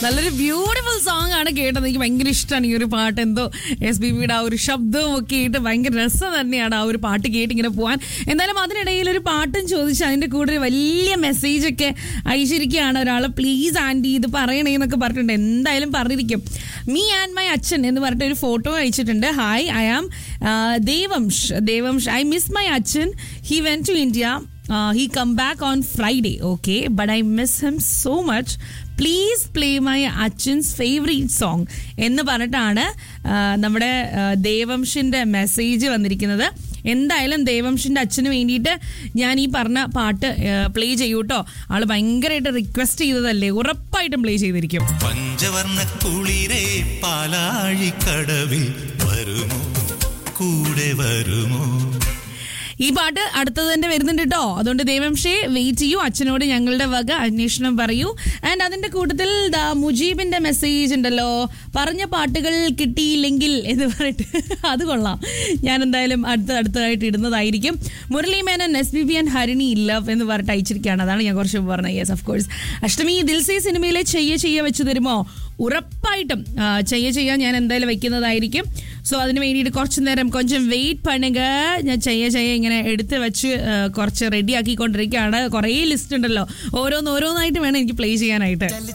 നല്ലൊരു beautiful song ആണ് കേട്ടത് എനിക്ക് ഭയങ്കര ഇഷ്ടമാണ് ഈ ഒരു പാട്ട് എന്തോ എസ് ബി ബിയുടെ ആ ഒരു ശബ്ദവും ഒക്കെ ആയിട്ട് ഭയങ്കര രസം തന്നെയാണ് ആ ഒരു പാട്ട് കേട്ട് ഇങ്ങനെ പോകാൻ എന്തായാലും അതിനിടയിൽ ഒരു പാട്ടും ചോദിച്ച് അതിന്റെ കൂടെ ഒരു വലിയ മെസ്സേജ് ഒക്കെ അയച്ചിരിക്കുകയാണ് ഒരാൾ പ്ലീസ് ആൻറ്റി ഇത് പറയണേ എന്നൊക്കെ പറഞ്ഞിട്ടുണ്ട് എന്തായാലും പറഞ്ഞിരിക്കും മീ ആൻഡ് മൈ അച്ഛൻ എന്ന് പറഞ്ഞിട്ട് ഒരു ഫോട്ടോ അയച്ചിട്ടുണ്ട് hi I am Devansh Devansh I miss my അച്ഛൻ he went to India he come back on Friday okay but I miss him so much please play my അച്ഛൻസ് ഫേവറേറ്റ് സോങ് എന്ന് പറഞ്ഞിട്ടാണ് ആ, നമ്മുടെ ആ, ദേവംഷിന്റെ മെസ്സേജ് വന്നിരിക്കുന്നത് എന്തായാലും ദേവംഷിന്റെ അച്ഛന് വേണ്ടിയിട്ട് ഞാൻ ഈ പറഞ്ഞ പാട്ട് പ്ലേ ചെയ്യൂട്ടോ ആള് ഭയങ്കരമായിട്ട് റിക്വസ്റ്റ് ചെയ്തതല്ലേ ഉറപ്പായിട്ടും പ്ലേ ചെയ്തിരിക്കും പഞ്ചവർണ്ണ കുളിരേ പാലാഴിക്കടവിൽ വരുമോ കൂടെ വരുമോ ഈ പാട്ട് അടുത്തത് തന്നെ വരുന്നുണ്ട് കേട്ടോ അതുകൊണ്ട് ദേവംഷേ വെയിറ്റ് ചെയ്യൂ അച്ഛനോട് ഞങ്ങളുടെ വക അന്വേഷണം പറയൂ ആൻഡ് അതിന്റെ കൂട്ടത്തിൽ ദാ മുജീബിന്റെ മെസ്സേജ് ഉണ്ടല്ലോ പറഞ്ഞ പാട്ടുകൾ കിട്ടിയില്ലെങ്കിൽ എന്ന് പറഞ്ഞിട്ട് അത് കൊള്ളാം ഞാൻ എന്തായാലും അടുത്ത അടുത്തതായിട്ട് ഇടുന്നതായിരിക്കും Murali Menon S B B and Harini love എന്ന് പറഞ്ഞിട്ട് അയച്ചിരിക്കുകയാണ് അതാണ് ഞാൻ കുറച്ച് മുമ്പ് പറഞ്ഞത് യെസ് ഓഫ് കോഴ്സ് അഷ്ടമി ദിൽസി സിനിമയിലെ ചെയ്യ ചെയ്യ വെച്ച് തരുമോ ഉറപ്പായിട്ടും ആ, ചെയ്യ ചെയ്യാൻ ഞാൻ എന്തായാലും വെക്കുന്നതായിരിക്കും സോ അതിന് വേണ്ടിയിട്ട് കുറച്ച് നേരം കൊഞ്ചം വെയിറ്റ് പണുക ഞാൻ ചെയ്യ ചെയ്യ ഇങ്ങനെ എടുത്ത് വെച്ച് ആ, കുറച്ച് റെഡി ആക്കിക്കൊണ്ടിരിക്കുകയാണ് കുറേ ലിസ്റ്റ് ഉണ്ടല്ലോ ഓരോന്ന് ഓരോന്നായിട്ട് വേണം എനിക്ക് പ്ലേ ചെയ്യാനായിട്ട്